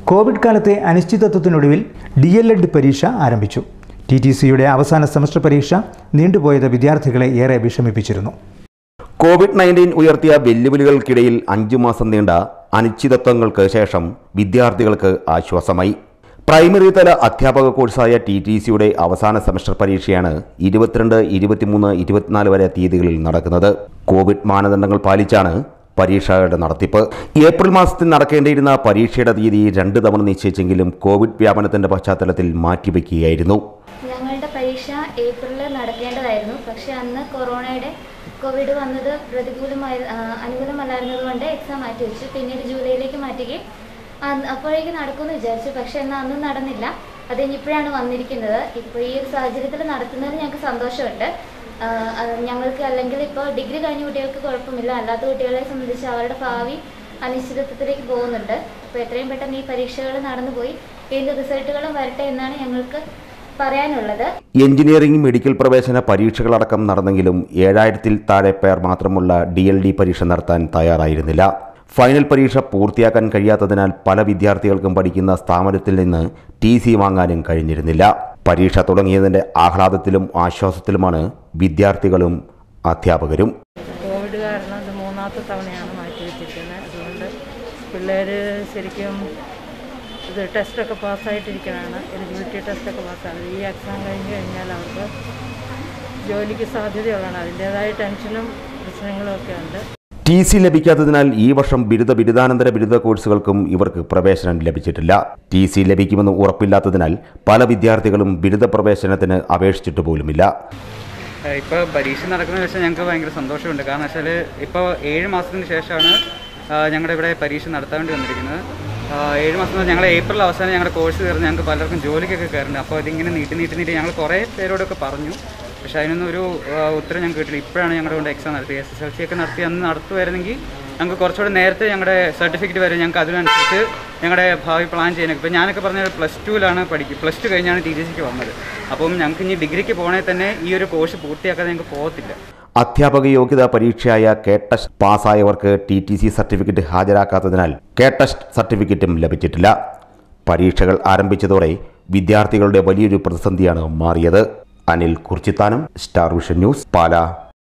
Covid കാലത്തെ അനിശ്ചിതത്വത്തിനൊടുവിൽ D L Ed പരീക്ഷ ആരംഭിച്ചു ടി ടി സിയുടെ അവസാന സെമസ്റ്റർ പരീക്ഷ നീണ്ടുപോയത് വിദ്യാർത്ഥികളെ ഏറെ വിഷമിപ്പിച്ചിരുന്നു കോവിഡ് നയൻറ്റീൻ ഉയർത്തിയ വെല്ലുവിളികൾക്കിടയിൽ അഞ്ചു മാസം നീണ്ട അനിശ്ചിതത്വങ്ങൾക്ക് ശേഷം വിദ്യാർത്ഥികൾക്ക് ആശ്വാസമായി പ്രൈമറി തല അധ്യാപക കോഴ്സായ ടി ടി സിയുടെ അവസാന സെമസ്റ്റർ പരീക്ഷയാണ് ഇരുപത്തിരണ്ട് ഇരുപത്തിമൂന്ന് ഇരുപത്തിനാല് വരെ തീയതികളിൽ നടക്കുന്നത് കോവിഡ് മാനദണ്ഡങ്ങൾ പാലിച്ചാണ് പരീക്ഷയുടെ നടത്തിപ്പ് ഏപ്രിൽ മാസത്തിൽ നടക്കേണ്ടിയിരുന്ന പരീക്ഷയുടെ തീയതി രണ്ട് തവണ നിശ്ചയിച്ചെങ്കിലും കോവിഡ് വ്യാപനത്തിന്റെ പശ്ചാത്തലത്തിൽ മാറ്റിവെക്കുകയായിരുന്നു ഞങ്ങളുടെ പരീക്ഷ ഏപ്രിലിൽ നടക്കേണ്ടതായിരുന്നു പക്ഷെ അന്ന് കൊറോണയുടെ കോവിഡ് വന്നത് പ്രതികൂലമായി ആ, അനുകൂലമല്ലായിരുന്നത് കൊണ്ട് എക്സാം മാറ്റി വെച്ചു പിന്നീട് ജൂലൈയിലേക്ക് മാറ്റുകയും അന്ന് അപ്പോഴേക്ക് നടക്കുമെന്ന് വിചാരിച്ചു പക്ഷെ എന്നാൽ അന്നും നടന്നില്ല അത് കഴിഞ്ഞ് ഇപ്പോഴാണ് വന്നിരിക്കുന്നത് ഇപ്പോൾ ഈ ഒരു സാഹചര്യത്തിൽ നടത്തുന്നതിൽ ഞങ്ങൾക്ക് സന്തോഷമുണ്ട് ആ, അത് ഞങ്ങൾക്ക് അല്ലെങ്കിൽ ഇപ്പോൾ ഡിഗ്രി കഴിഞ്ഞ കുട്ടികൾക്ക് കുഴപ്പമില്ല അല്ലാത്ത കുട്ടികളെ സംബന്ധിച്ച് അവരുടെ ഭാവി അനിശ്ചിതത്വത്തിലേക്ക് പോകുന്നുണ്ട് അപ്പോൾ എത്രയും പെട്ടെന്ന് ഈ പരീക്ഷകൾ നടന്നുപോയി ഇതിൻ്റെ റിസൾട്ടുകളും വരട്ടെ എന്നാണ് ഞങ്ങൾക്ക് പറയാനുള്ളത് എഞ്ചിനീയറിംഗ് മെഡിക്കൽ പ്രവേശന പരീക്ഷകളടക്കം നടന്നെങ്കിലും ഏഴായിരത്തിൽ താഴെ പേർ മാത്രമുള്ള ഡി എൽ ഡി പരീക്ഷ നടത്താൻ തയ്യാറായിരുന്നില്ല ഫൈനൽ പരീക്ഷ പൂർത്തിയാക്കാൻ കഴിയാത്തതിനാൽ പല വിദ്യാർത്ഥികൾക്കും പഠിക്കുന്ന സ്ഥാപനത്തിൽ നിന്ന് ടി സി വാങ്ങാനും കഴിഞ്ഞിരുന്നില്ല പരീക്ഷ തുടങ്ങിയതിൻ്റെ ആഹ്ലാദത്തിലും ആശ്വാസത്തിലുമാണ് വിദ്യാർത്ഥികളും അധ്യാപകരും കോവിഡ് കാരണം ഇത് മൂന്നാമത്തെ തവണയാണ് മാറ്റി വെച്ചിരിക്കുന്നത് അതുകൊണ്ട് പിള്ളേർ ശരിക്കും ഇത് ടെസ്റ്റൊക്കെ പാസ്സായിട്ടിരിക്കണതാണ് എലിജിബിലിറ്റി ടെസ്റ്റൊക്കെ പാസ്സാണ് ഈ എക്സാം കഴിഞ്ഞ് കഴിഞ്ഞാൽ അവർക്ക് ജോലിക്ക് സാധ്യതയുള്ളതാണ് അതിൻ്റേതായ ടെൻഷനും പ്രശ്നങ്ങളും ഒക്കെ ഉണ്ട് ടി സി ലഭിക്കാത്തതിനാൽ ഈ വർഷം ബിരുദ ബിരുദാനന്തര ബിരുദ കോഴ്സുകൾക്കും ഇവർക്ക് പ്രവേശനം ലഭിച്ചിട്ടില്ല ടി സി ലഭിക്കുമെന്ന് ഉറപ്പില്ലാത്തതിനാൽ പല വിദ്യാർത്ഥികളും ബിരുദ പ്രവേശനത്തിന് അപേക്ഷിച്ചിട്ട് പോലുമില്ല ഇപ്പോൾ പരീക്ഷ നടക്കുന്നത് വെച്ചാൽ ഞങ്ങൾക്ക് ഭയങ്കര സന്തോഷമുണ്ട് കാരണം വെച്ചാൽ ഇപ്പോൾ ഏഴ് മാസത്തിന് ശേഷമാണ് ആ, ഞങ്ങളുടെ ഇവിടെ പരീക്ഷ നടത്താൻ വേണ്ടി വന്നിരിക്കുന്നത് ആ, ഏഴ് മാസം ഞങ്ങൾ ഏപ്രിൽ അവസാനം ഞങ്ങളുടെ കോഴ്സ് കയറുന്ന ഞങ്ങൾക്ക് പലർക്കും ജോലിക്കൊക്കെ കയറുന്നുണ്ട് അപ്പോൾ അതിങ്ങനെ നീട്ടി നീട്ടി നീട്ടി ഞങ്ങൾ കുറേ പേരോടൊക്കെ പറഞ്ഞു പക്ഷേ അതിനൊന്നും ഒരു ആ, ഉത്തരം ഞങ്ങൾക്ക് കിട്ടില്ല ഇപ്പോഴാണ് ഞങ്ങളുടെ കൊണ്ട് എക്സാം നടത്തി എസ് എസ് എൽ സി ഒക്കെ നടത്തി അന്ന് നടത്തുമായിരുന്നെങ്കിൽ ഞങ്ങൾക്ക് കുറച്ചുകൂടെ നേരത്തെ ഞങ്ങളുടെ സർട്ടിഫിക്കറ്റ് വരെ ഞങ്ങൾക്ക് അതിനനുസരിച്ച് ഞങ്ങളുടെ ഭാവി പ്ലാൻ ചെയ്യാനൊക്കെ ഇപ്പോൾ ഞാനൊക്കെ പറഞ്ഞത് പ്ലസ് ടുവിലാണ് പഠിക്കുക പ്ലസ് ടു കഴിഞ്ഞാണ് ടി ടി സിക്ക് വന്നത് അപ്പം ഞങ്ങൾക്ക് ഇനി ഡിഗ്രിക്ക് പോകണേ തന്നെ ഈ ഒരു കോഴ്സ് പൂർത്തിയാക്കാതെ ഞങ്ങൾക്ക് പോകത്തില്ല അധ്യാപക യോഗ്യതാ പരീക്ഷയായ കെ ടെസ്റ്റ് പാസ്സായവർക്ക് ടി ടി സി സർട്ടിഫിക്കറ്റ് ഹാജരാക്കാത്തതിനാൽ കെ ടെസ്റ്റ് സർട്ടിഫിക്കറ്റും ലഭിച്ചിട്ടില്ല പരീക്ഷകൾ ആരംഭിച്ചതോടെ വിദ്യാർത്ഥികളുടെ വലിയൊരു പ്രതിസന്ധിയാണ് മാറിയത് Anil Kurichithanam star vision news പാല